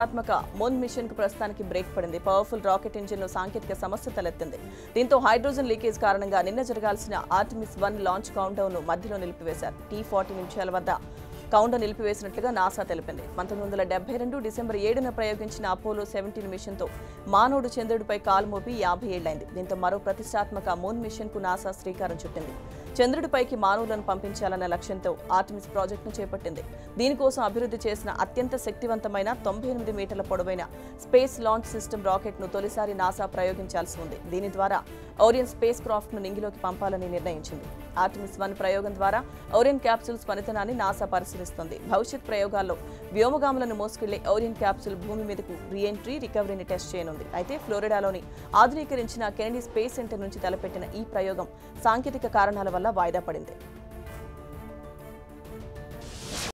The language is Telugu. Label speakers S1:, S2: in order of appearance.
S1: ప్రతిష్టాత్మక మూన్ మిషన్ కు ప్రస్తుతానికి బ్రేక్ పడింది పవర్ఫుల్ రాకెట్ ఇంజిన్ లో సాంకేతిక సమస్య తలెత్తింది దీంతో హైడ్రోజన్ లీకేజ్ కారణంగా నిన్న జరగాల్సిన ఆర్టిమిస్ వన్ లాంచ్ కౌంటౌన్ ను మధ్యలో నిలిపివేశారు టీ ఫార్టీ నిమిషాల వద్ద కౌంటర్ నిలిపివేసినట్లుగా నాసా తెలిపింది పంతొమ్మిది వందల డెబ్బై రెండు డిసెంబర్ ఏడున ప్రయోగించిన అపోలో సెవెంటీన్ మిషన్తో మానవుడు చంద్రుడిపై కాలు మోపి యాభై ఏళ్లైంది దీంతో మరో ప్రతిష్టాత్మక మూన్ మిషన్ కు నాసా శ్రీకారం చుట్టింది చంద్రుడిపైకి మానవులను పంపించాలన్న లక్ష్యంతో ఆర్టిమిస్ ప్రాజెక్టును చేపట్టింది దీనికోసం అభివృద్ధి చేసిన అత్యంత శక్తివంతమైన తొంభై ఎనిమిది మీటర్ల పొడవైన స్పేస్ లాంచ్ సిస్టమ్ రాకెట్ ను తొలిసారి నాసా ప్రయోగించాల్సి ఉంది దీని ద్వారా ఓరియన్ స్పేస్ క్రాఫ్ట్ ను నింగిలోకి పంపాలని నిర్ణయించింది ఆర్టిమిస్ వన్ ప్రయోగం ద్వారా ఓరియన్ క్యాప్సూల్స్ పనితనాన్ని నాసా పరిశీలిస్తుంది భవిష్యత్ ప్రయోగాల్లో వ్యోమగాములను మోసుకెళ్లే ఓరియన్ క్యాప్సూల్ భూమి మీదకు రీఎంట్రీ రికవరీని టెస్ట్ చేయనుంది అయితే ఫ్లోరిడాలోని ఆధునీకరించిన కెనడీ స్పేస్ సెంటర్ నుంచి తలపెట్టిన ఈ ప్రయోగం సాంకేతిక కారణాల వల్ల వాయిదా పడింది